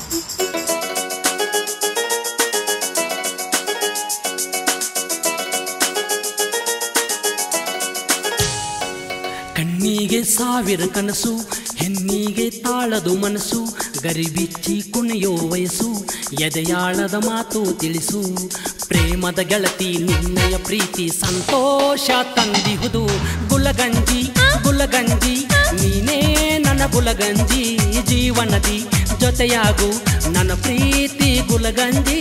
ಕಣ್ಣಿಗೆ ಸಾವಿರ ಕನಸು ಹೆಣ್ಣಿಗೆ ತಾಳದು ಮನಸ್ಸು ಗರಿಬಿಚ್ಚಿ ಕುಣಿಯೋ ವಯಸ್ಸು ಎದೆಯಾಳದ ಮಾತು ತಿಳಿಸು ಪ್ರೇಮದ ಗೆಳತಿ ನಿನ್ನಯ ಪ್ರೀತಿ ಸಂತೋಷ ತಂದಿಹುದು ಗುಲಗಂಜಿ ಗುಲಗಂಜಿ ನೀನೇ ನನ್ನ ಗುಲಗಂಜಿ ಜೀವನದಿ ಜೊತೆಯಾಗು ನನ್ನ ಪ್ರೀತಿ ಗುಲಗಂಜಿ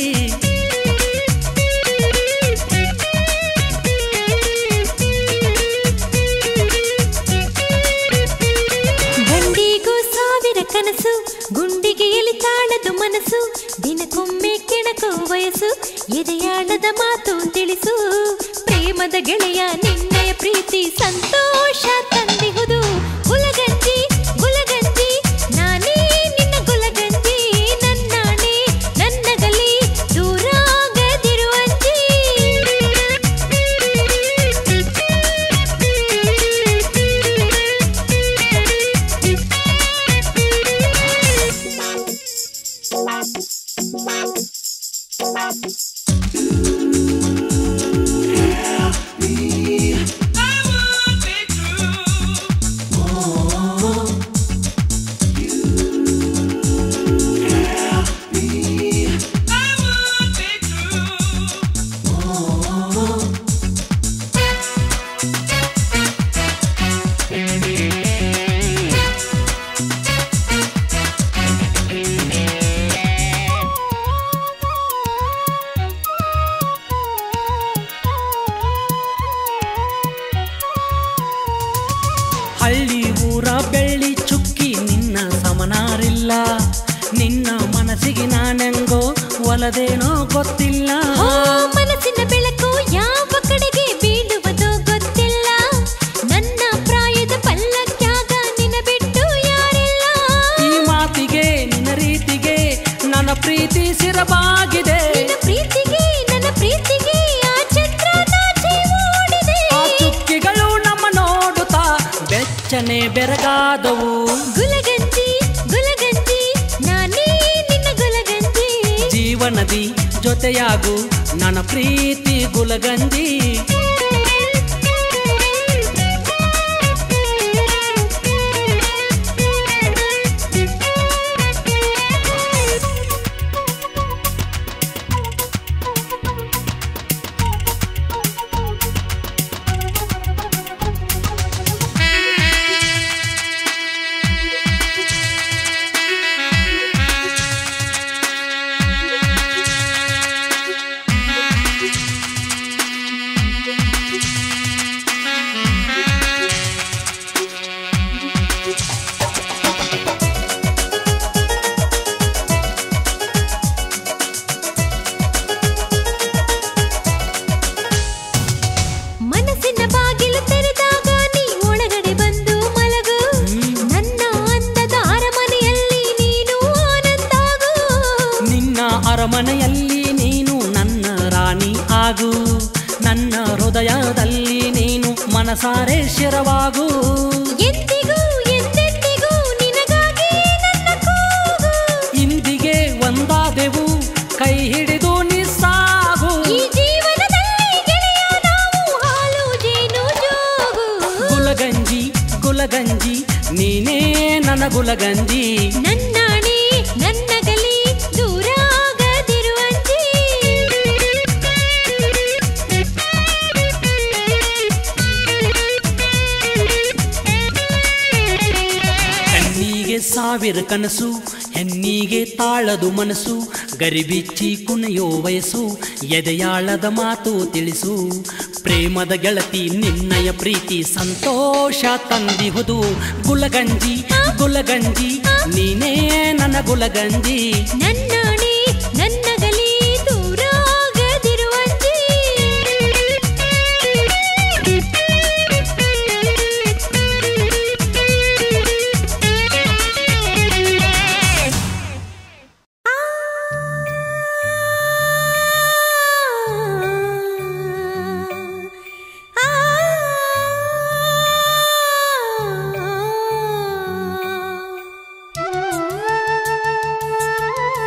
ಗಂಡಿಗೂ ಸಾವಿರ ಕನಸು ಗುಂಡಿಗೆಯಲ್ಲಿ ತಾಳದು ಮನಸ್ಸು ದಿನಕ್ಕೊಮ್ಮೆ ಕೆಣಕು ವಯಸ್ಸು ಎದೆಯಾಳದ ಮಾತು ತಿಳಿಸು ಪ್ರೇಮದ ಗೆಳೆಯ ನಿನ್ನೆಯ ಪ್ರೀತಿ ಸಂತೋಷ ತಂದಿಹುದು ಗುಲಗಂಜಿ ಗುಲಗಂಜಿ ನಾನೇ ನಿನ್ನ ಗುಲಗಂಜಿ ನನ್ನಾಣೆ ನನ್ನಗಲಿ ದೂರಾಗದಿರುವಂಜಿ ಹಳ್ಳಿ ಊರ ಬೆಳ್ಳಿ ಚುಕ್ಕಿ ನಿನ್ನ ಸಮನಾರಿಲ್ಲ ನಿನ್ನ ಮನಸ್ಸಿಗೆ ನಾನೆಂಗೋ ಒಲದೇನೋ ಗೊತ್ತಿಲ್ಲ ಓ ಮನಸ್ಸಿನ ಬೆಳಕು ಯಾವ ಕಡೆಗೆ ಬೀಳುವುದೋ ಗೊತ್ತಿಲ್ಲ ನನ್ನ ಪ್ರಾಯದ ಪಲ್ಲಕ್ಯಾಗ ನಿನ ಬಿಟ್ಟು ಯಾರಿಲ್ಲ ಈ ಮಾತಿಗೆ ನಿನ್ನ ರೀತಿಗೆ ನನ್ನ ಪ್ರೀತಿ ಸಿರಬಾಗಿದೆ ನಿನ್ನ ಪ್ರೀತಿಗೆ ನನ್ನ ಪ್ರೀತಿಗೆ ಆ ಚಂದ್ರ ನಾಚಿ ಓಡಿದೆ ಆ ಚುಕ್ಕಿಗಳು ನಮ್ಮ ನೋಡುತ್ತಾ ಬೆಚ್ಚನೆ ಬೆರಗಾದವು ಗುಲಗಂಜಿ ಗುಲಗಂಜಿ ನಾನೇ ನಿನ್ನ ಗುಲಗಂಜಿ ಜೀವನದಿ ಜೊತೆಯಾಗು ನನ್ನ ಪ್ರೀತಿ ಗುಲಗಂಜಿ ಮನಸ್ಸಿನ ಬಾಗಿಲು ತೆರೆದಾಗ ನೀ ಒಳಗಡೆ ಬಂದು ಮಲಗು ನನ್ನ ಅಂದದ ಅರಮನೆಯಲ್ಲಿ ನೀನು ಆನಂದಾಗು ನಿನ್ನ ಅರಮನೆಯಲ್ಲಿ ನೀನು ನನ್ನ ರಾಣಿ ಆಗು ನನ್ನ ಹೃದಯದಲ್ಲಿ ನೀನು ಮನಸಾರೆ ಶಿರವಾಗು ಎಂದಿಗೂ ಎಂದೆಂದಿಗೂ ನಿನಗಾಗಿ ನನ್ನ ಕೂಗು ಇಂದಿಗೆ ಒಂದಾದೆವು ಕೈ ಹಿಡಿದು ನಿಸ್ಸಾಗು ಈ ಜೀವನದಲ್ಲಿ ಗೆಳೆಯ ನಾವು ಹಾಲು ಜೇನು ಜೋಗು ಗುಲಗಂಜಿ ಗುಲಗಂಜಿ ನೀನೇ ನನ್ನ ಗುಲಗಂಜಿ ನನ್ನಾಣೆ ನನ್ನಗಲಿ ದೂರಾಗದಿರುವಂಜಿ ಕಣ್ಣಿಗೆ ಸಾವಿರ ಕನಸು ಹೆಣ್ಣಿಗೆ ತಾಳದು ಮನಸ್ಸು ಗರಿಬಿಚ್ಚಿ ಕುಣಿಯೋ ವಯಸ್ಸು ಎದೆಯಾಳದ ಮಾತು ತಿಳಿಸು ಪ್ರೇಮದ ಗೆಳತಿ ನಿನ್ನಯ ಪ್ರೀತಿ ಸಂತೋಷ ತಂದಿಹುದು ಗುಲಗಂಜಿ ಗುಲಗಂಜಿ ನೀನೇ ನನ್ನ ಗುಲಗಂಜಿ ನನ್ನಾಣೆ ನನ್ನಗಲಿ ದೂರಾಗದಿರುವಂಜಿ ಆ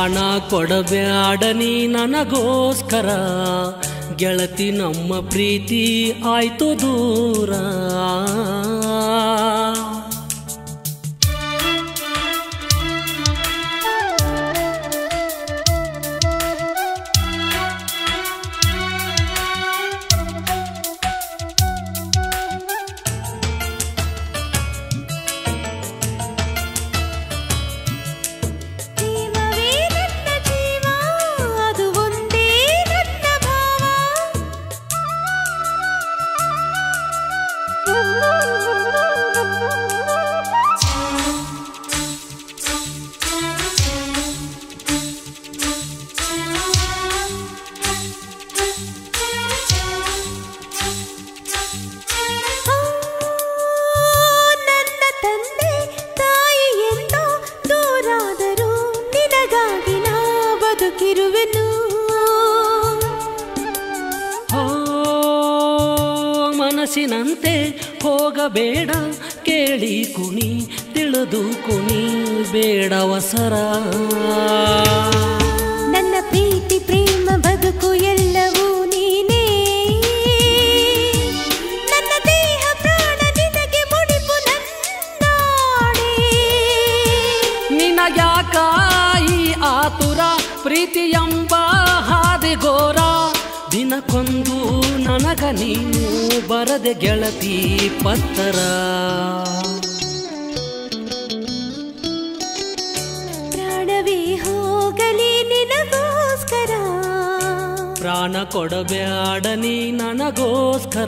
ಪ್ರಾಣ ಕೊಡಬ್ಯಾಡ ನೀ ನನಗೋಸ್ಕರ ಗೆಳತಿ ನಮ್ಮ ಪ್ರೀತಿ ಆಯ್ತು ದೂರ ಜೀವವೇ ನನ್ನ ಜೀವ ಅದು ಒಂದೇ ನನ್ನ ಭಾವ ನನ್ನ ತಂದೆ ತಾಯಿ ಎಂದೋ ದೂರಾದರೂ ನಿನಗಾಗಿ ನಾ ಬದುಕಿರುವೆನು ಹೋ ಮನಸ್ಸಿನಂತೆ ಹೋಗಬೇಡ ಕೇಳಿ ಕುಣಿ ತಿಳಿದು ಕುಣಿ ಬೇಡವಸರ ನನ್ನ ಪ್ರೀತಿ ಪ್ರೇಮ ಬದುಕು ಎಲ್ಲವೂ ನೀನೇ ನನ್ನ ದೇಹ ಪ್ರಾಣ ನಿನಗೆ ಮುಡಿಪು ನನ್ನಾಡೆ ನಿನಗ್ಯಾಕಾಯಿ ಆತುರ ಪ್ರೀತಿ ಎಂಬ ಹಾದಿಗೋರ ದಿನಕ್ಕೊಂದು ನನಗ ನೀನು ಬರದೆ ಗೆಳತಿ ಪತ್ತರ ಪ್ರಾಣವೇ ಹೋಗಲಿ ನಿನಗೋಸ್ಕರ ಪ್ರಾಣ ಕೊಡಬ್ಯಾಡ ನೀ ನನಗೋಸ್ಕರ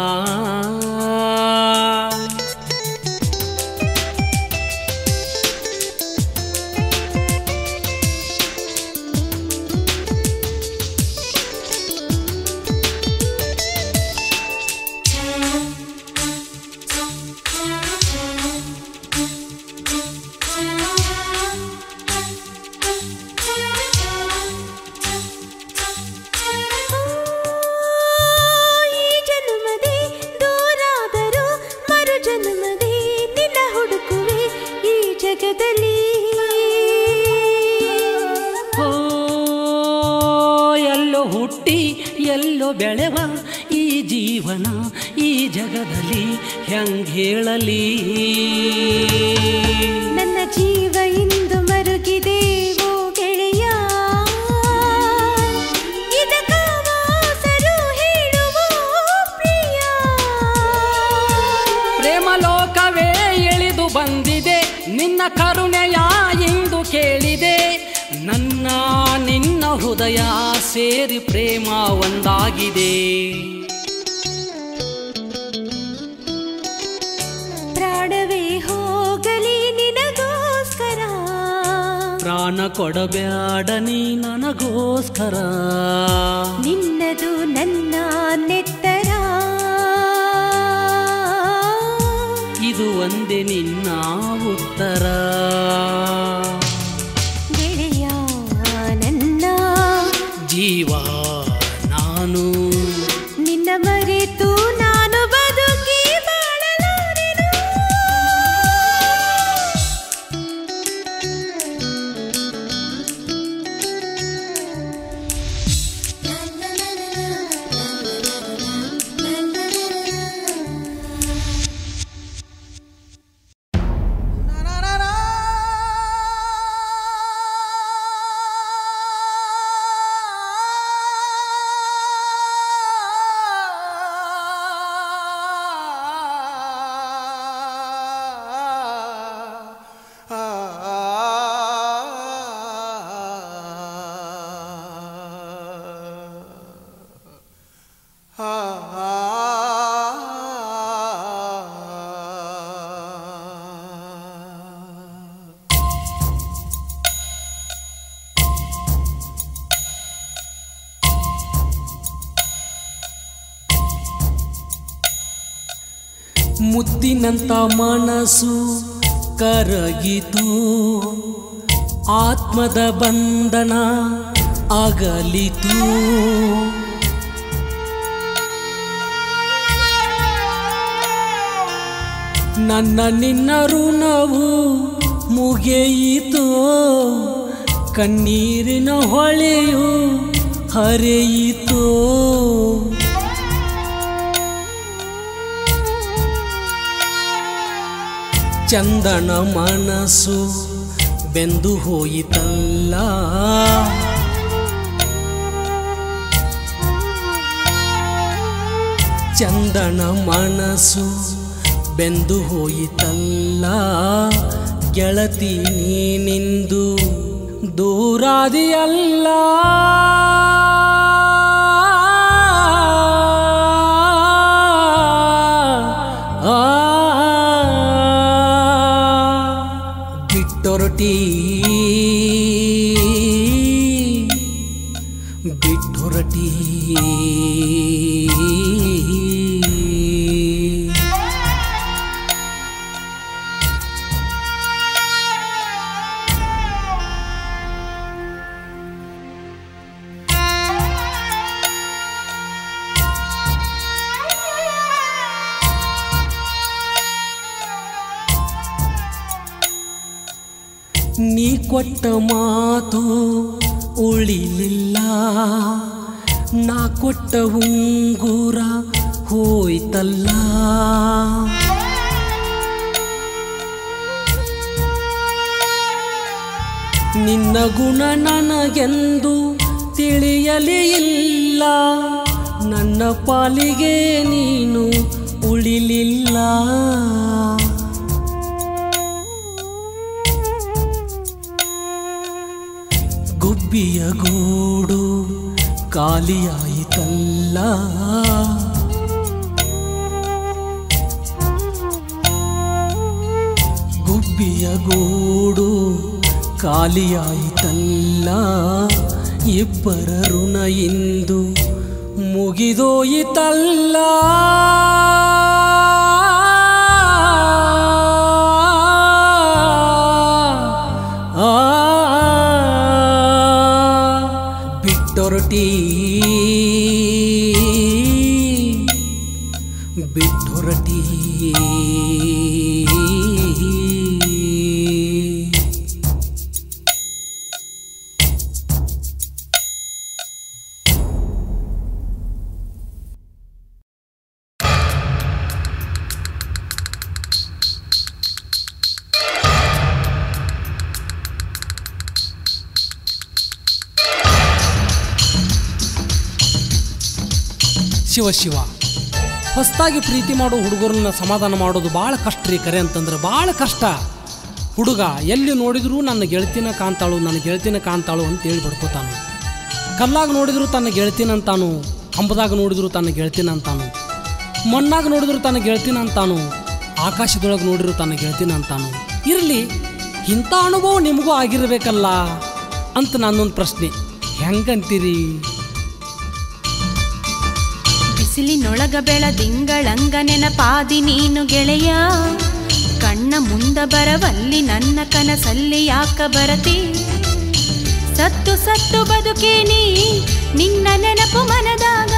ಈ ಜನ್ಮದೇ ದೂರಾದರೂ ಮರು ಜನ್ಮದೇ ನಿನ್ನ ಹುಡುಕುವೆ ಈ ಜಗದಲ್ಲಿ ಓ ಎಲ್ಲೋ ಹುಟ್ಟಿ ಎಲ್ಲೋ ಬೆಳೆವ ಈ ಜೀವನ ಈ ಜಗದಲ್ಲಿ ಹೆಂಗ್ ಹೇಳಲಿ ನನ್ನ ಜೀವ ಇಂದು ಮರುಗಿದೆ ಓ ಗೆಳೆಯ ಇದಕ್ಕಾವಾಸರು ಹೇಳುವ ಪ್ರಿಯ ಪ್ರೇಮ ಲೋಕವೇ ಇಳಿದು ಬಂದಿದೆ ನಿನ್ನ ಕರುಣೆಯ ಇಂದು ಕೇಳಿದೆ ನನ್ನ ನಿನ್ನ ಹೃದಯ ಸೇರಿ ಪ್ರೇಮ ಒಂದಾಗಿದೆ ಪ್ರಾಣವೇ ಹೋಗಲಿ ನಿನಗೋಸ್ಕರ ಪ್ರಾಣ ಕೊಡಬ್ಯಾಡ ನೀ ನನಗೋಸ್ಕರ ನಿನ್ನದು ನನ್ನ ನೆತ್ತರ ಇದು ಒಂದೇ ನಿನ್ನ ಉತ್ತರ ಗೆಳೆಯ ನನ್ನ ಜೀವ ನಾನು ನಿನ್ನ ಮರೆತು ನಾನು ಬದುಕಿ ಬಾಳಲಾರೆನು ಮುತ್ತಿನಂತ ಮನಸ್ಸು ಕರಗಿತು ಆತ್ಮದ ಬಂಧನ ಅಗಲಿತು ನನ್ನ ನಿನ್ನ ಋಣವು ಮುಗಿಯಿತು ಕಣ್ಣೀರಿನ ಹೊಳೆಯು ಹರಿಯಿತೋ ಚಂದನ ಮನಸ್ಸು ಬೆಂದು ಹೋಯಿತಲ್ಲ ಚಂದನ ಮನಸ್ಸು ಬೆಂದು ಹೋಯಿತಲ್ಲ ಗೆಳತಿ ನೀನಿಂದು ದೂರಾದಿಯಲ್ಲ ಆ ಬಿಟ್ಟೊರಟಿ ಬಿಟ್ಟೊರಟಿ ನೀ ಕೊಟ್ಟ ಮಾತು ಉಳಿಲಿಲ್ಲ ನಾ ಕೊಟ್ಟ ಉಂಗುರ ಹೋಯ್ತಲ್ಲ ನಿನ್ನ ಗುಣ ನನಗೆಂದು ತಿಳಿಯಲೇ ಇಲ್ಲ ನನ್ನ ಪಾಲಿಗೆ ನೀನು ಉಳಿಲಿಲ್ಲ ಗುಬ್ಬಿಯ ಗೂಡು ಖಾಲಿಯಾಯಿತಲ್ಲ ಗುಬ್ಬಿಯ ಗೂಡು ಖಾಲಿಯಾಯಿತಲ್ಲ ಇಬ್ಬರ ಋಣ ಇಂದು ಮುಗಿದೋಯಿತಲ್ಲ ಆ ಬಿಟ್ಟೊರಟಿ ಬಿಟ್ಟೊರಟಿ ಶಿವ ಶಿವ ಹೊಸದಾಗಿ ಪ್ರೀತಿ ಮಾಡೋ ಹುಡುಗರನ್ನ ಸಮಾಧಾನ ಮಾಡೋದು ಭಾಳ ಕಷ್ಟ ರೀ ಕರೆ ಅಂತಂದ್ರೆ ಭಾಳ ಕಷ್ಟ ಹುಡುಗ ಎಲ್ಲಿ ನೋಡಿದರೂ ನನ್ನ ಗೆಳತಿನ ಕಾಂತಾಳು ನನ್ನ ಗೆಳತಿನ ಕಾಂತಾಳು ಅಂತ ಹೇಳಿ ಬಡ್ಕೋತಾನು ಕಲ್ಲಾಗ ನೋಡಿದ್ರು ತನ್ನ ಗೆಳತಿನ ಅಂತಾನು ಕಂಬದಾಗ ನೋಡಿದ್ರು ತನ್ನ ಗೆಳತಿನ ಅಂತಾನು ಮಣ್ಣಾಗ ನೋಡಿದ್ರು ತನ್ನ ಗೆಳತಿನ ಅಂತಾನು ಆಕಾಶದೊಳಗೆ ನೋಡಿದ್ರು ತನ್ನ ಗೆಳತಿನ ಅಂತಾನು ಇರಲಿ ಇಂಥ ಅನುಭವ ನಿಮಗೂ ಆಗಿರಬೇಕಲ್ಲ ಅಂತ ನನ್ನೊಂದು ಪ್ರಶ್ನೆ ಹೆಂಗಂತೀರಿ ಬಿಸಿಲಿನೊಳಗ ಬೆಳದಿಂಗಳಂಗ ನೆನಪಾದಿ ನೀನು ಗೆಳೆಯ ಕಣ್ಣ ಮುಂದ ಬರವಲ್ಲಿ ನನ್ನ ಕನಸಲ್ಲಿ ಯಾಕ ಬರತಿ ಸತ್ತು ಸತ್ತು ಬದುಕೇನಿ ನಿನ್ನ ನೆನಪು ಮನದಾಗ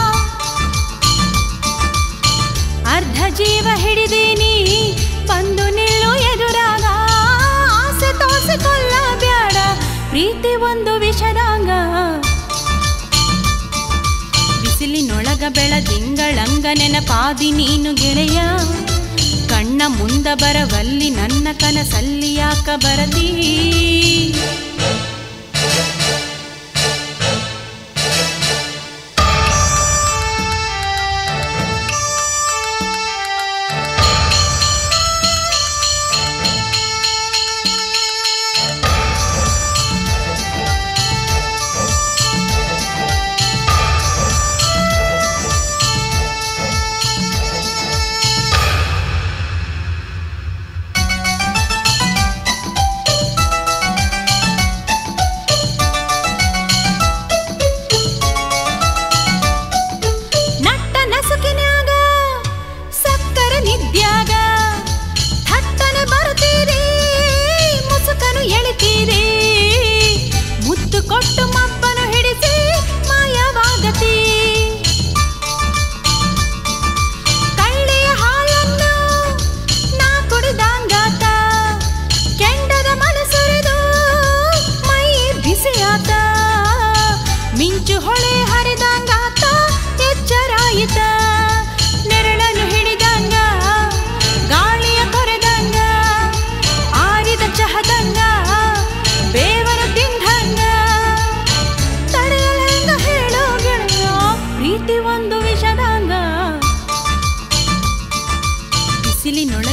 ಅರ್ಧ ಜೀವ ಹಿಡಿದೀನಿ ಬಂದು ನಿಲ್ಲು ಎದುರಾಗ ಆಸೆ ತೋಸೆ ಕೊಲ್ಲ ಬ್ಯಾಡ ಪ್ರೀತಿ ಒಂದು ವಿಷದಾಗ ಬಿಸಿಲಿನೊಳಗ ಬೆಳದಿಂಗಳಂಗ ನೆನಪಾದಿ ನೀನು ಗೆಳೆಯ ಕಣ್ಣ ಮುಂದ ಬರವಲ್ಲಿ ನನ್ನ ಕನಸಲ್ಲಿ ಯಾಕ ಬರದಿ ನಟ್ಟ ನಸುಕಿನ್ಯಾಗ ಸಕ್ಕರ ನಿದ್ಯಾಗ ಥಟ್ಟನ ಬರುತ್ತೀರಿ ಮುಸುಕನು ಎಳಿತೀರಿ ಮುತ್ತು ಕೊಟ್ಟು ಮಪ್ಪನು ಹಿಡಿಸಿ ಮಾಯವಾಗತಿ ಕಳ್ಳಿಯ ಹಾಲನ್ನು ನಾ ಕುಡಿದಂಗಾತ ಕೆಂಡದ ಮನಸುರಿದು ಮೈ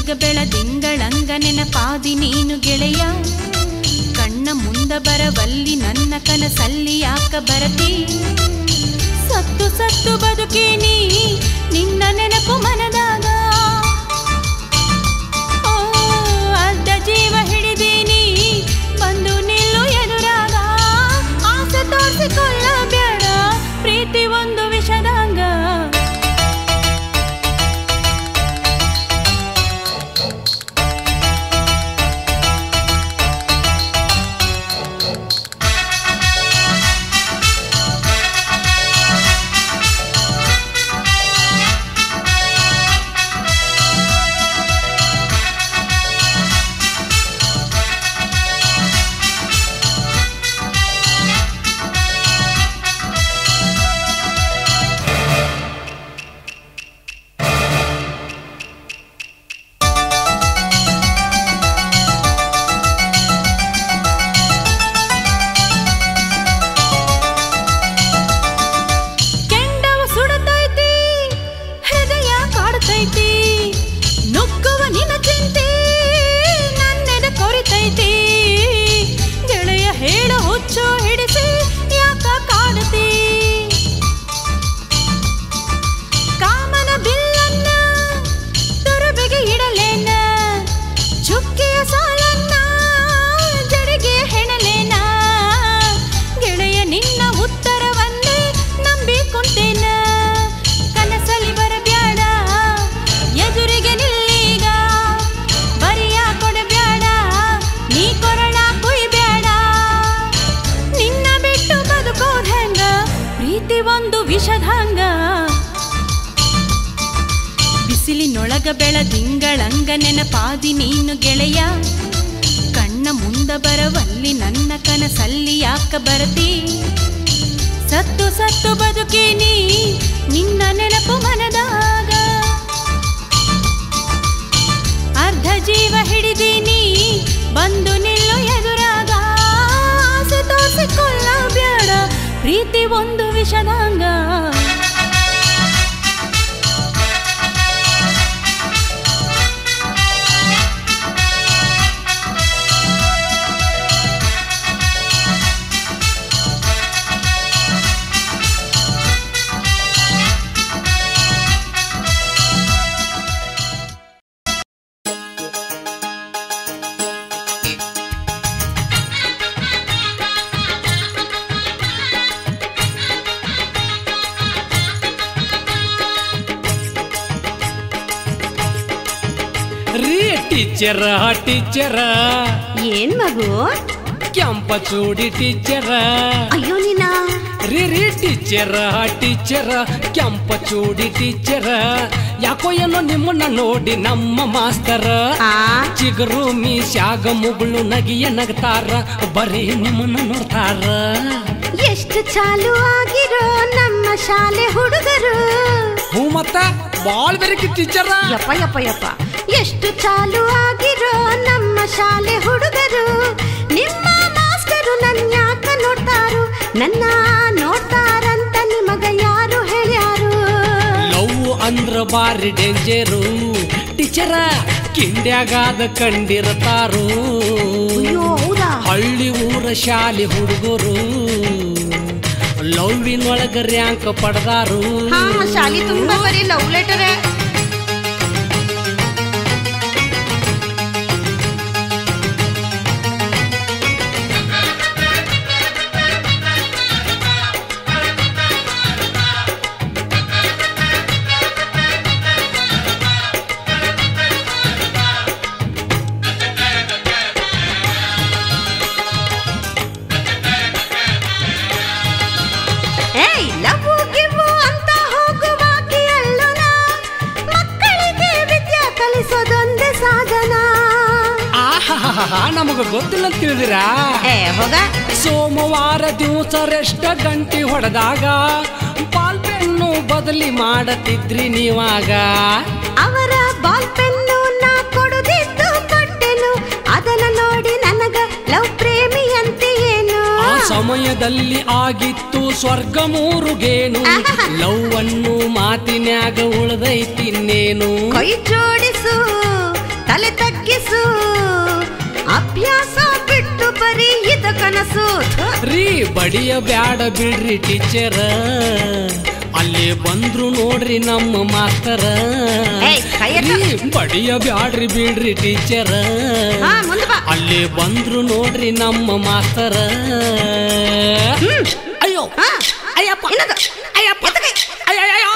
ಬಿಸಿಲಿನೊಳಗ ಬೆಳದಿಂಗಳಂಗ ನೆನಪಾದಿ ನೀನು ಗೆಳೆಯ ಕಣ್ಣ ಮುಂದ ಬರವಲ್ಲಿ ನನ್ನ ಕನಸಲ್ಲಿ ಯಾಕ ಬರತಿ ಸತ್ತು ಸತ್ತು ಬದುಕೇನಿ ನಿನ್ನ ನೆನಪು ಮನದಾಗ ಓ, ಅರ್ಧ ಜೀವ ಹಿಡಿದೀನಿ ಬಂದು ನಿಲ್ಲು ಎದುರಾಗ ಆಸೆ ತೋರಿಸಿಕೊಳ್ಳಬೇಡ ಪ್ರೀತಿ ಒಂದು ವಿಷದಂಗ ಕೆಂಡವ ಸುಡತೈತಿ ಹೃದಯ ಕಾಡ್ತೈತಿ ನುಗ್ಗುವ ನಿನ ಚಿಂತೆ ನನ್ನೆದ ಕೊರಿತೈತಿ ಗೆಳೆಯ ಹೇಳ ಹುಚ್ಚು ಹಿಡಿಸಿ ಯಾಕ ಕಾಡತಿ ಕಾಮನ ಬಿಲ್ಲನ್ನ ತುರುಬೆಗೆ ಇಡಲೇನ ಚುಕ್ಕಿಯ ಸಾಲನ್ನ ಜಡಿಗೆ ಹೆಣಲೇನ ಗೆಳೆಯ ನಿನ್ನ ಉತ್ತರವನ್ನೇ ನಂಬಿಕೊಂಡೇನ ಕನಸಲಿ ಬರಬ್ಯಾಡ ಎದುರಿಗೆ ನಿಲ್ಲೀಗ ಬರಿಯ ಕೊಡಬ್ಯಾಡ ನೀ ಕೊರಳ ಕುಯ್ಬ್ಯಾಡ ನಿನ್ನ ಬಿಟ್ಟು ಬದುಕೋದ್ ಹೆಂಗ ಪ್ರೀತಿ ಒಂದು ವಿಷದಂಗ ಬಿಸಿಲಿನೊಳಗ ಬೆಳದಿಂಗಳಂಗ ನೆನಪಾದಿ ನೀನು ಗೆಳೆಯ ಕಣ್ಣ ಮುಂದ ಬರವಲ್ಲಿ ನನ್ನ ಕನಸಲ್ಲಿ ಯಾಕ ಬರತಿ ಸತ್ತು ಸತ್ತು ಬದುಕೀನಿ ನಿನ್ನ ನೆನಪು ಮನದಾಗ ಅರ್ಧ ಜೀವ ಹಿಡಿದೀನಿ ಬಂದು ನಿಲ್ಲು ಎದುರಾಗ ಆಸೆ ತೋರಿಸಿಕೊಳ್ಳಬೇಡ ಪ್ರೀತಿ ಒಂದು ವಿಷದಂಗ ರೀ ಟೀಚರ ಟೀಚರ ಏನ್ ಮಗು ಕೆಂಪ ಚೂಡಿ ಟೀಚರ ಅಯ್ಯೋ ನೀನ ರೀ ರೀ ಟೀಚರ ಟೀಚರ ಕೆಂಪ ಚೂಡಿ ಟೀಚರ ಯಾಕೋ ಏನೋ ನಿಮ್ಮನ್ನ ನೋಡಿ ನಮ್ಮ ಮಾಸ್ತರ ಆ ಚಿಗರು ಮೀಸ್ಯಾಗ ಮುಗುಳು ನಗಿಯ ನಗ್ತಾರ ಬರೀ ನಿಮ್ಮನ್ನ ನೋಡ್ತಾರ ಎಷ್ಟು ಚಾಲು ಆಗಿರೋ ನಮ್ಮ ಶಾಲೆ ಹುಡುಗರು ಹ್ಞೂ ಮತ್ತ ಬಾಳ್ ಬೆರಕಿ ಟೀಚರ ಯಪ್ಪ ಯಪ್ಪ ಯಪ್ಪ ಎಷ್ಟು ಚಾಲು ಆಗಿರೋ ನಮ್ಮ ಶಾಲೆ ಹುಡುಗರು ನಿಮ್ಮ ಮಾಸ್ಟರು ನನ್ನ ಯಾಕ ನೋಡ್ತಾರು ನನ್ನ ನೋಡ್ತಾರಂತ ನಿಮಗ ಯಾರು ಹೇಳ್ಯಾರು ಲವ್ ಅಂದ್ರ ಬಾರಿ ಡೇಂಜರು ಟೀಚರ ಕಿಂಡ್ಯಾಗಾದ ಕಂಡಿರತಾರು ಅಯ್ಯೋ ಹೌದಾ ಹಳ್ಳಿ ಊರ ಶಾಲೆ ಹುಡುಗರು ಲವ್ವಿನೊಳಗ ರ್ಯಾಂಕ್ ಪಡೆದಾರು ಹಾ ಶಾಲೆ ತುಂಬಾ ಬರೀ ಲವ್ ಲೆಟರ್ ಏಯ್ ಲವ್ ಗಿವ್ ಅಂತ ಹೋಗುವಾಕಿ ಅಲ್ಲುನ ಮಕ್ಕಳಿಗೆ ವಿದ್ಯೆ ಕಲಿಸೋದೊಂದೇ ಸಾಧನ ಆಹಾ ನಮಗ ಗೊತ್ತಿಲ್ಲ ಅಂತ ತಿಳಿದಿರಾ ಏ ಹೋಗ ಸೋಮವಾರ ದಿವಸ ರೆಷ್ಟ ಗಂಟಿ ಹೊಡೆದಾಗ ಬಾಲ್ ಪೆನ್ನು ಬದಲಿ ಮಾಡತಿದ್ರಿ ನೀವಾಗ ಅವರ ಬಾಲ್ ಪೆನ್ನು ನಾ ಕೊಡುದಿದ್ದು ಕೊಟ್ಟೆನು ಅದನ್ನ ನೋಡಿ ನನಗ ಲವ್ ಪ್ರೇಮಿ ಅಂತ ಏನು ಆ ಸಮಯದಲ್ಲಿ ಆಗಿತ್ತು ಸ್ವರ್ಗ ಮೂರುಗೇನು ಲವ್ ಅನ್ನು ಮಾತಿನ್ಯಾಗ ಉಳ್ದೈತಿನ್ನೇನು ಕೈ ಜೋಡಿಸು ರೀ ಬಡಿಯ ಬ್ಯಾಡ ಬಿಡ್ರಿ ಟೀಚರ ಅಲ್ಲಿ ಬಂದ್ರು ನೋಡ್ರಿ ನಮ್ಮ ಮಾಸ್ತರ ಏಯ್, ಕೈ ಎತ್ತು. ರೀ, ಬಡಿಯ ಬ್ಯಾಡ್ರಿ ಬಿಡ್ರಿ ಟೀಚರ ಹಾ ಮುಂದೆ ಬಾ ಅಲ್ಲಿ ಬಂದ್ರು ನೋಡ್ರಿ ನಮ್ಮ ಮಾಸ್ತರ ಅಯ್ಯೋ ಹಾ ಅಯ್ಯಪ್ಪ ಇನ್ನೊಂದು. ಅಯ್ಯಪ್ಪ ಎತ್ತಕೈ. ಅಯ್ಯಯ್ಯೋ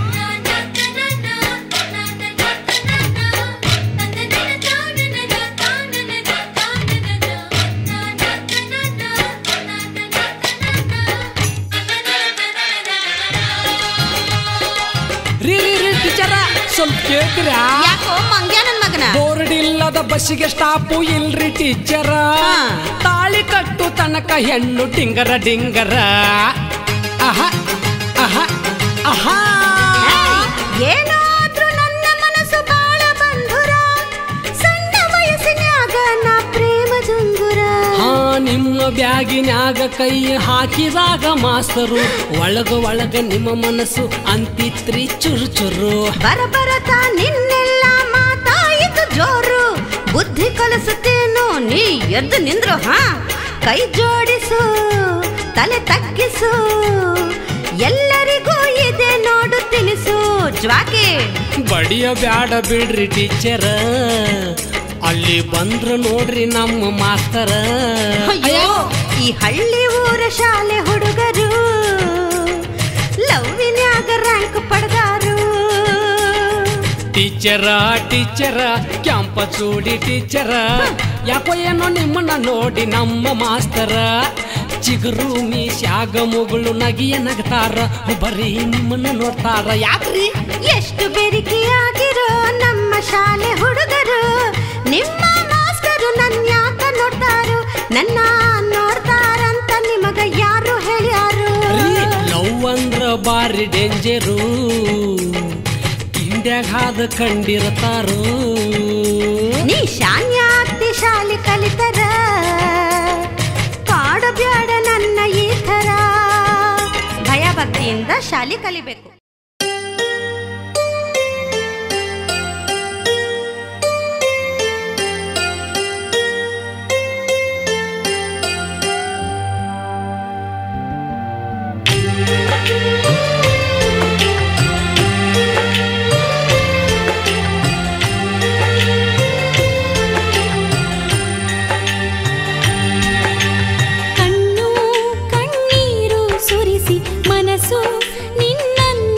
ರೀ ರೀ ರೀ ಟೀಚರ ಸ್ವಲ್ಪ ಕೇಳ್ತೀರಾ ಯಾಕೋ ಮಂಗ್ಯ ನನ್ ಮಗನ ಬೋರ್ಡ್ ಇಲ್ಲದ ಬಸ್ಸಿಗೆ ಸ್ಟಾಪು ಇಲ್ರಿ ಟೀಚರ ಹಾ. ತಾಳಿ ಕಟ್ಟು ತನಕ ಹೆಣ್ಣು ಡಿಂಗರ ಡಿಂಗರ ಅಹ ಅಹ ಅಹ ಏಯ್, ಏನಾದ್ರೂ ನನ್ನ ಮನಸ್ಸು ಬಾಳ ಬಂಧುರ ಸಣ್ಣ ವಯಸ್ಸಿನ್ಯಾಗ ನಾ ಪ್ರೇಮ ದುಂಗುರ ಹಾ ನಿಮ್ಮ ಬ್ಯಾಗಿನ್ಯಾಗ ಕೈ ಹಾಕಿದಾಗ ಮಾಸ್ತರು ಒಳಗ ಒಳಗ ನಿಮ್ಮ ಮನಸ್ಸು ಅಂತಿತ್ರಿ ಚುರು ಚುರು ಬರಬರತ ನಿನ್ನೆಲ್ಲ ಮಾತಾಯಿತು ಜೋರು ಬುದ್ಧಿ ಕಲಿಸುತ್ತೇನು ನೀ ಎದ್ದು ನಿಂದ್ರು ಹಾ ಕೈ ಜೋಡಿಸು ತಲೆ ತಗ್ಗಿಸು ಎಲ್ಲರಿಗೂ ಇದೆ ನೋಡು ತಿಳಿಸು ಜ್ವಾಕಿ ಬಡಿಯ ಬ್ಯಾಡ ಬಿಡ್ರಿ ಟೀಚರ ಅಲ್ಲಿ ಬಂದ್ರು ನೋಡ್ರಿ ನಮ್ಮ ಮಾಸ್ತರ ಅಯ್ಯೋ ಈ ಹಳ್ಳಿ ಊರ ಶಾಲೆ ಹುಡುಗರು ಲವ್ವಿನ್ಯಾಗ ರ್ಯಾಂಕ್ ಪಡೆದಾರು ಟೀಚರ ಟೀಚರ ಕ್ಯಾಂಪ ಚೂಡಿ ಟೀಚರ ಯಾಕೋ ಏನೋ ನಿಮ್ಮನ್ನ ನೋಡಿ ನಮ್ಮ ಮಾಸ್ತರ ಚಿಗುರು ಮೀಸ್ಯಾಗ ಮುಗುಳು ನಗಿಯ ನಗ್ತಾರ ಬರೀ ನಿಮ್ಮನ್ನ ನೋಡ್ತಾರ ಯಾಕ್ರಿ ಎಷ್ಟು ಬೆರಿಕೆಯಾಗಿರೋ ನಮ್ಮ ಶಾಲೆ ಹುಡುಗರು ನಿಮ್ಮ ಮಾಸ್ತರು ನನ್ನ ಯಾಕ ನೋಡ್ತಾರು ನನ್ನ ನೋಡ್ತಾರಂತ ನಿಮಗ ಯಾರು ಹೇಳ್ಯಾರು ರೀ ಲವ್ ಅಂದ್ರ ಬಾರಿ ಡೇಂಜರು ಇಂಡ್ಯಾಗ ಹಾದ ಕಂಡಿರ್ತಾರು ನೀ ಶಾನ್ಯಾಕ್ತಿ ಶಾಲೆ ಕಲಿತರ ಕಾಡಬ್ಯಾಡ ನನ್ನ ಈ ಥರ ಭಯ ಭಕ್ತಿಯಿಂದ ಶಾಲೆ ಕಲಿಬೇಕು ಕಣ್ಣು ಕಣ್ಣೀರು ಸುರಿಸಿ ಮನಸ್ಸು ನಿನ್ನನ್ನ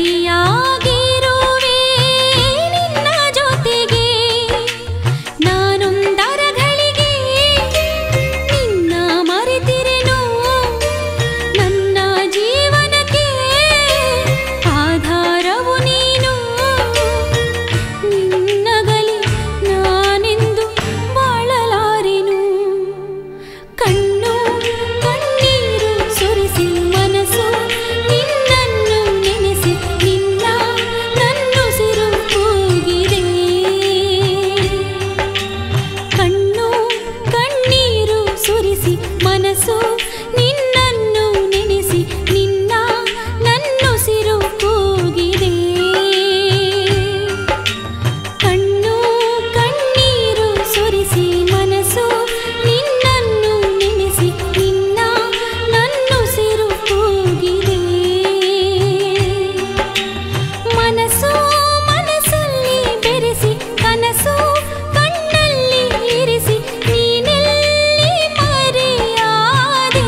ಸಾಟಿಯಾಗಿರುವೆ ನಿನ್ನ ಜೊತೆಗೆ ನಾನೊಂದರ ಗಳಿಗೆ ನಿನ್ನ ಮರೆತಿರೆನು ನನ್ನ ಜೀವನಕ್ಕೆ ಆಧಾರವು ನೀನು ನಿನ್ನಗಲಿ ನಾನೆಂದು ಬಾಳಲಾರೆನು ಕಣ್ಣು ಕಣ್ಣೀರು ಸುರಿಸಿ ಮನಸ್ಸು ನಿನ್ನನ್ನು ನೆನೆಸಿ ನಿನ್ನ ನನ್ನುಸಿರು ಹೋಗಿದೆ ಕಣ್ಣು ಕಣ್ಣೀರು ಸುರಿಸಿ ಮನಸ್ಸು ನಿನ್ನನ್ನು ನೆನೆಸಿ ನಿನ್ನ ನನ್ನುಸಿರು ಕೂಗಿದೆ ಕಣ್ಣು ಕಣ್ಣೀರು ಸುರಿಸಿ ಮನಸ್ಸು ನಿನ್ನನ್ನು ನೆನೆಸಿ ನಿನ್ನ ನನ್ನುಸಿರು ಕೂಗಿದೆ ಮನಸ್ಸು ಮನಸ್ಸಲ್ಲಿ ಬೆರೆಸಿ ಕನಸು ಕಣ್ಣಲ್ಲಿ ಇರಿಸಿ ನೀನೆಲ್ಲಿ ಮರೆಯಾದೆ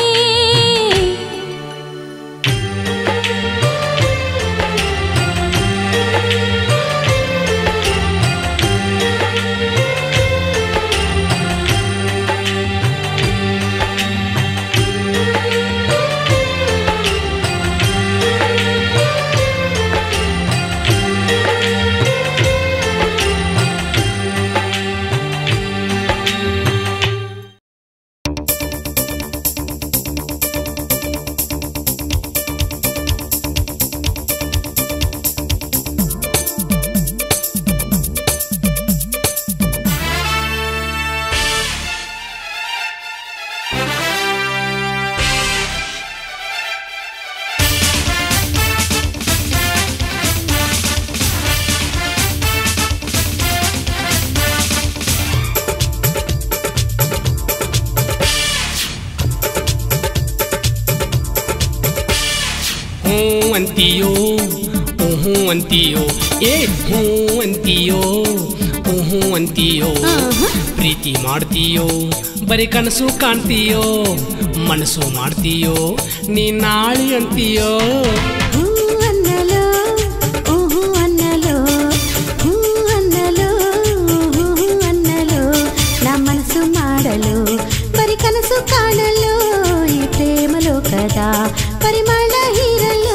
ಹ್ಞೂ ಅಂತೀಯೋ ಹ್ಞೂ ಅಂತೀಯೋ ಏ ಹ್ಞೂ ಅಂತೀಯೋ ಹ್ಞೂ ಅಂತೀಯೋ ಪ್ರೀತಿ ಮಾಡ್ತೀಯೋ ಬರೀ ಕನಸು ಕಾಣ್ತೀಯೋ ಮನಸ್ಸು ಮಾಡ್ತೀಯೋ ನೀ ನಾಳಿ ಅಂತೀಯೋ ಹೂ ಅನ್ನಲು ಊಹು ಅನ್ನಲು ಹೂ ಅನ್ನಲು ಊಹು ಅನ್ನಲು ನಾ ಮನಸ್ಸು ಮಾಡಲು ಬರಿ ಕನಸು ಕಾಣಲು ಈ ಪ್ರೇಮ ಲೋಕದ ಪರಿಮಳ ಹೀರಲು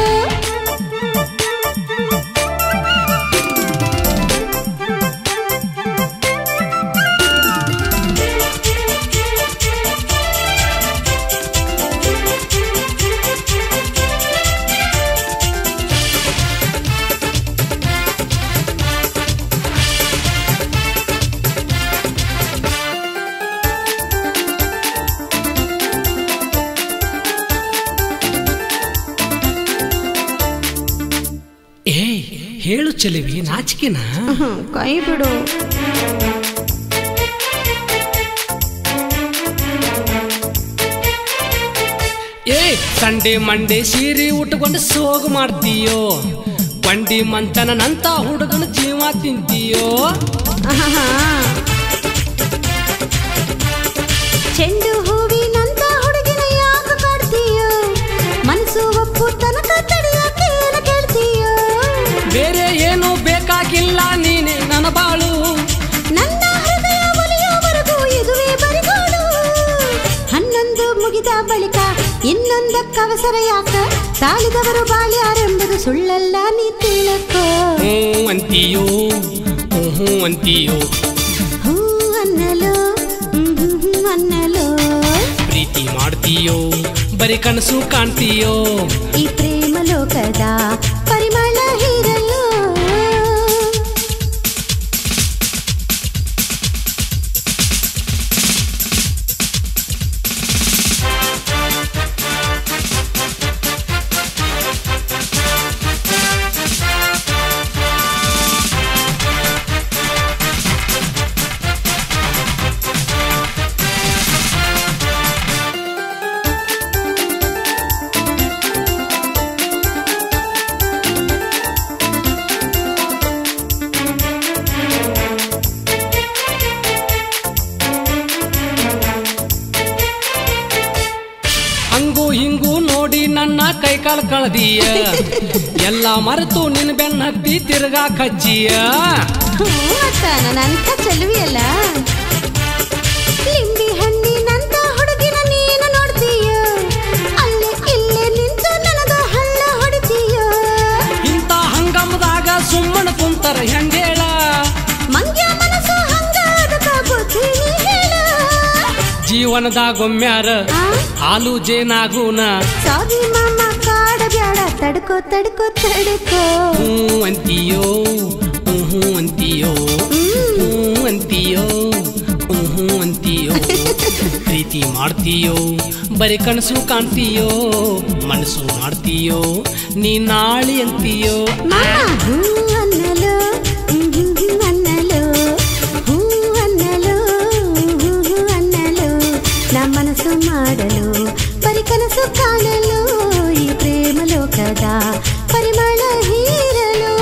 ಏ ಹೇಳು ಚೆಲುವಿ ನಾಚಿಕೆನಾ ಕೈ ಬಿಡು ಏ ಸಂಡೆ ಮಂಡೆ ಸೀರೆ ಉಟ್ಕೊಂಡು ಸೋಗು ಮಾಡ್ತೀಯೋ ಬಂಡಿ ಮಂಚನಂತ ಹುಡುಗನ ಜೀವ ತಿಂತೀಯೋ ಆಹಾ. ಚೆಂಡು ಹೂವಿನಂತ ಹುಡುಗಿನ ಯಾಕ ಕಾಡ್ತೀಯೋ ಮನಸ್ಸು ಒಪ್ಪು ತನಕ ತಡೆಯಕ್ಕೆ ಏನ ಕೇಳ್ತೀಯೋ ಬೇರೆ ಏನು ಬೇಕಾಗಿಲ್ಲ ನೀನೆ ನನ್ನ ಬಾಳು ನನ್ನ ಹೃದಯ ಒಲಿಯುವವರೆಗೂ ಇದುವೇ ಬರಿಗೋಡು ಹನ್ನೊಂದು ಮುಗಿದ ಬಳಿಕ ಇನ್ನೊಂದಕ್ಕವಸರ ಯಾಕ ತಾಳಿದವರು ಬಾಳ್ಯಾರೆಂಬುದು ಸುಳ್ಳಲ್ಲ ನೀ ತಿಳಕೋ ಹ್ಞೂ ಅಂತೀಯೋ ಹ್ಞೂ ಅಂತೀಯೋ ಹೂ ಅನ್ನಲು ಹ್ಮ್ ಹ್ಮ್ ಹ್ಮ್ ಅನ್ನಲು ಪ್ರೀತಿ ಮಾಡ್ತೀಯೋ ಬರೀ ಕನಸು ಕಾಣ್ತೀಯೋ ಈ ಪ್ರೇಮ ಲೋಕದ ಪರಿಮಳ ಹೀರಲು ಕಾಲ್ ಕಳ್ದೀಯ ಎಲ್ಲ ಮರೆತು ನಿನ್ ಬೆನ್ನ ಹತ್ತಿ ತಿರ್ಗಾ ಕಜ್ಜಿಯ ಹ್ಞೂ ಅಕ್ಕ ನನ್ನಂಥ ಚೆಲುವಿಯಲ್ಲ ಲಿಂಬಿ ಹಣ್ಣಿನಂತ ಹುಡುಗಿನ ನೀನು ನೋಡ್ತೀಯ ಅಲ್ಲೇ ಇಲ್ಲೇ ನಿಂತು ನನಗ ಹಳ್ಳ ಹೊಡಿತೀಯ ಇಂಥ ಹಂಗಮದಾಗ ಸುಮ್ಮನ ಕುಂತರ ಹೆಂಗೇಳ ಮಂಗ್ಯ ಮನಸ್ಸು ಹಂಗ ಅದಕ್ಕ ಬುದ್ಧಿ ನೀ ಹೇಳ ಜೀವನದಾಗೊಮ್ಮ್ಯಾರ ಆ? ಹಾಲು ಜೇನಾಗೂನ ಸಾರಿ ಮಾಮ ಕಾಡ ಬ್ಯಾಡ ತಡ್ಕೋ ತಡ್ಕೋ ತಡ್ಕೋ ಹ್ಞೂ ಅಂತೀಯೋ ಹ್ಞೂ ಹ್ಞೂ ಅಂತೀಯೋ ಹ್ಞೂ ಅಂತೀಯೋ ಹ್ಞೂ ಹ್ಞೂ ಅಂತೀಯೋ ಪ್ರೀತಿ ಮಾಡ್ತೀಯೋ ಬರೀ ಕನಸು ಕಾಣ್ತೀಯೋ ಮನಸ್ಸು ಮಾಡ್ತೀಯೋ ನೀ ನಾಳಿ ಅಂತೀಯೋ ಮಾಮ ಹೂ ಅನ್ನಲು ಹ್ಮ್ ಹ್ಮ್ ಹ್ಮ್ ಅನ್ನಲು ಹೂ ಅನ್ನಲು ಹ್ಮ್ ಹ್ಮ್ ಅನ್ನಲು ನಾ ಮನಸ್ಸು ಮಾಡಲು ಬರಿ ಕನಸು ಕಾಣಲು ಈ ಪ್ರೇಮ ಲೋಕದ ಪರಿಮಳ ಹೀರಲು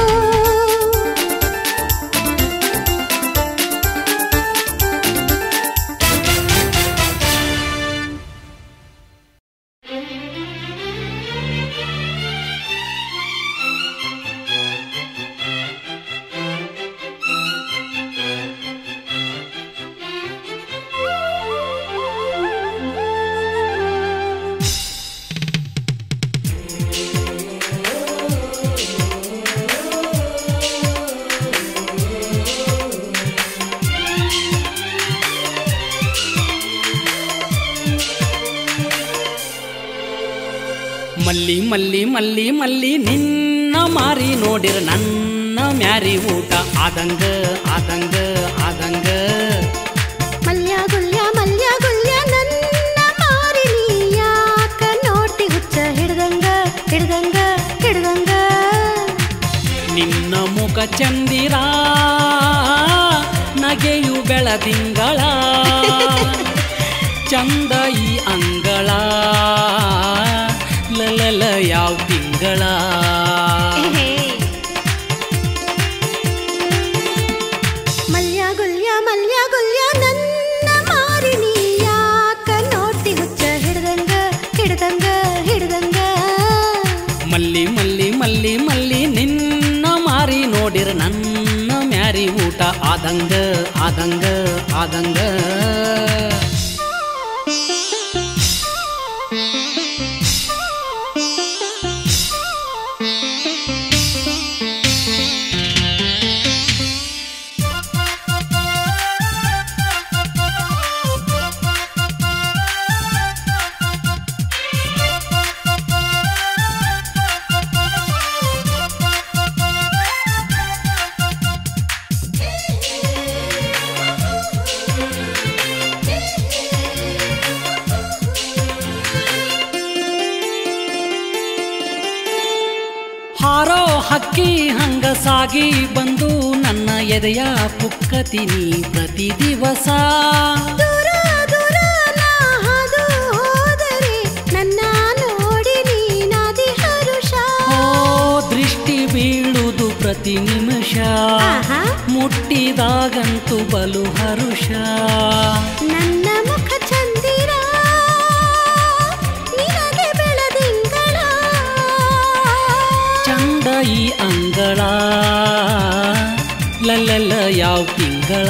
ಮಲ್ಲಿ ಮಲ್ಲಿ ಮಲ್ಲಿ ಮಲ್ಲಿ ನಿನ್ನ ಮಾರಿ ನೋಡಿರ ನನ್ನ ಮ್ಯಾರಿ ಊಟ ಆದಂಗ ಆದಂಗ ಆದಂಗ ಮಲ್ಯ ಗುಲ್ಯ ಮಲ್ಯ ಗುಲ್ಯ ನನ್ನ ಮಾರಿ ನೀ ಯಾಕ ನೋಟಿ ಹುಚ್ಚ ಹಿಡ್ದಂಗ ಹಿಡ್ದಂಗ ಹಿಡ್ದಂಗ ನಿನ್ನ ಮುಖ ಚಂದಿರ ನಗೆಯು ಬೆಳದಿಂಗಳ ಚಂದ ಈ ಅಂಗಳ ಲಲಲ ಯಾವ ತಿಂಗಳ ಮಲ್ಯ ಗುಲ್ಯ ಮಲ್ಯ ಗುಲ್ಯ ನನ್ನ ಮಾರಿ ನೀ ಯಾಕ ನೋಟಿ ಹುಚ್ಚ ಹಿಡ್ದಂಗ ಹಿಡ್ದಂಗ ಹಿಡ್ದಂಗ ಮಲ್ಲಿ ಮಲ್ಲಿ ಮಲ್ಲಿ ಮಲ್ಲಿ ನಿನ್ನ ಮಾರಿ ನೋಡಿರ ನನ್ನ ಮ್ಯಾರಿ ಊಟ ಆದಂಗ ಆದಂಗ ಆದಂಗ ಹಾರೋ ಹಕ್ಕಿ ಹಂಗ ಸಾಗಿ ಬಂದು ನನ್ನ ಎದೆಯ ಪುಕ್ಕತೀನಿ ಪ್ರತಿ ದಿವಸ ದೂರ ದೂರ ನಾ ಹಾದು ಹೋದರೆ ನನ್ನ ನೋಡಿ ನೀನಾದಿ ಹರುಷ ಓ ದೃಷ್ಟಿ ಬೀಳುವುದು ಪ್ರತಿ ನಿಮಿಷ ಆಹಾ. ಮುಟ್ಟಿದಾಗಂತೂ ಬಲು ಹರುಷ ನನ್ನ ಮುಖ ಚಂದಿರ ನಿನಗೆ ಬೆಳದಿಂಗಳ ಚಂದ ಈ ಅಂಗಳ ಲಲ್ಲಲ್ಲ ಯಾವ ತಿಂಗಳ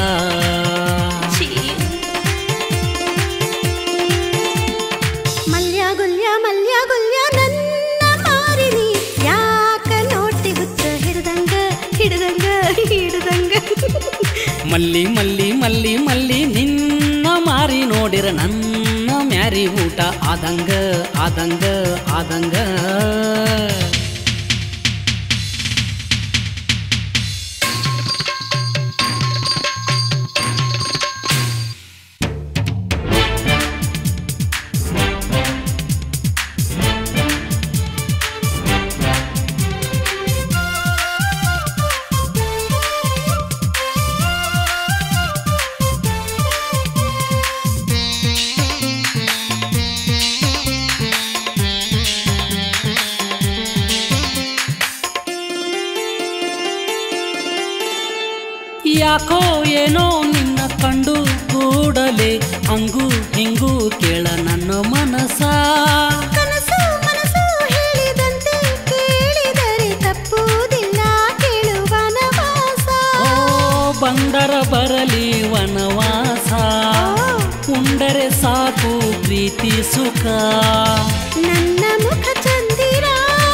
ಮಲ್ಯ ಗುಲ್ಯ ಮಲ್ಯ ಗುಲ್ಯ ನನ್ನ ಮಾರಿನಿ ಯಾಕ ನೋಟಿ ಹುಚ್ಚ ಹಿಡ್ದಂಗ ಹಿಡ್ದಂಗ ಹಿಡ್ದಂಗ ಮಲ್ಲಿ ಮಲ್ಲಿ ಮಲ್ಲಿ ಮಲ್ಲಿ ನಿನ್ನ ಮಾರಿ ನೋಡಿರ ನನ್ನ ಮ್ಯಾರಿ ಊಟ ಆದಂಗ ಆದಂಗ ಆದಂಗ ಯಾಕೋ ಏನೋ ನಿನ್ನ ಕಂಡು ಕೂಡಲೇ ಹಂಗೂ ಹಿಂಗೂ ಕೇಳ ನನ್ನ ಮನಸ ಕನಸು ಮನಸ್ಸು ಹೇಳಿದಂಗ ಪ್ರೀತಿ ಸುಖ ನನ್ನ ಮುಖ ಚಂದಿರ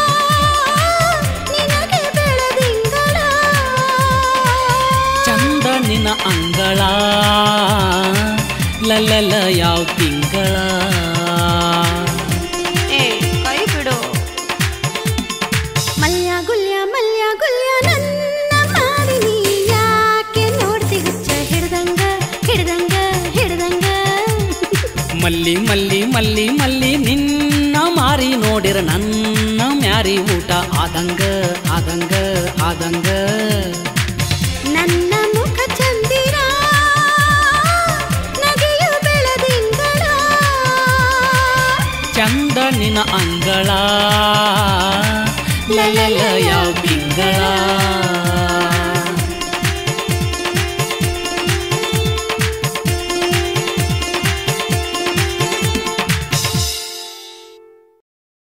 ನಿನಗೆ ಬೆಳದಿಂಗಳ ಚಂದ ನಿನ್ನ ಅಂಗಳ ಲಲ್ಲಲ ಯಾವ ತಿಂಗಳ ಏ ಕೈ ಬಿಡು ಮಲ್ಯ ಗುಲ್ಯ ಮಲ್ಯ ಗುಲ್ಯ ನನ್ನ ಮಾಡಿ ನೀ ಯಾಕೆ ನೋಡ್ತಿ ಗುಚ್ಚ ಹಿಡ್ದಂಗ ಹಿಡ್ದಂಗ ಹಿಡ್ದಂಗ ಮಲ್ಲಿ ಮಲ್ಲಿ ಮಲ್ಲಿ ಮಲ್ಲಿ ನಿನ್ನ ಮಾರಿ ನೋಡಿರ ನನ್ನ ಮ್ಯಾರಿ ಊಟ ಆದಂಗ ಆದಂಗ ಆದಂಗ